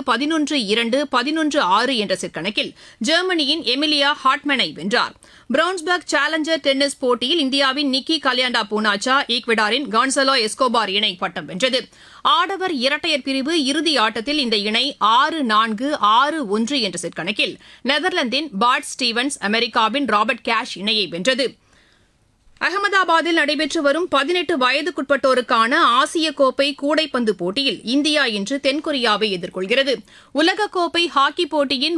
பதினொன்று இரண்டு பதினொன்று ஆறு என்ற செட் கணக்கில் ஜெர்மனியின் எமிலியா ஹாட்மேனை வென்றார் பிரவுன்ஸ்பர்க் சேலஞ்சர் டென்னிஸ் போட்டியில் இந்தியாவின் நிக்கி கல்யாண்டா பூனாச்சா ஈக்வெடாரின் கான்சலோ எஸ்கோபார் இணை பட்டம் வென்றது ஆடவர் இரட்டையர் பிரிவு இறுதி ஆட்டத்தில் இந்த இணை ஆறு நான்கு ஆறு ஒன்று என்ற செட் கணக்கில் நெதர்லாந்தின் பாட் ஸ்டீவன்ஸ் அமெரிக்காவின் ராபர்ட் கேஷ் இணையை வென்றது அகமதாபாத்தில் நடைபெற்று வரும் பதினெட்டு வயதுக்குட்பட்டோருக்கான ஆசிய கோப்பை கூடைப்பந்து போட்டியில் இந்தியா இன்று தென்கொரியாவை எதிர்கொள்கிறது உலகக்கோப்பை ஹாக்கி போட்டியின்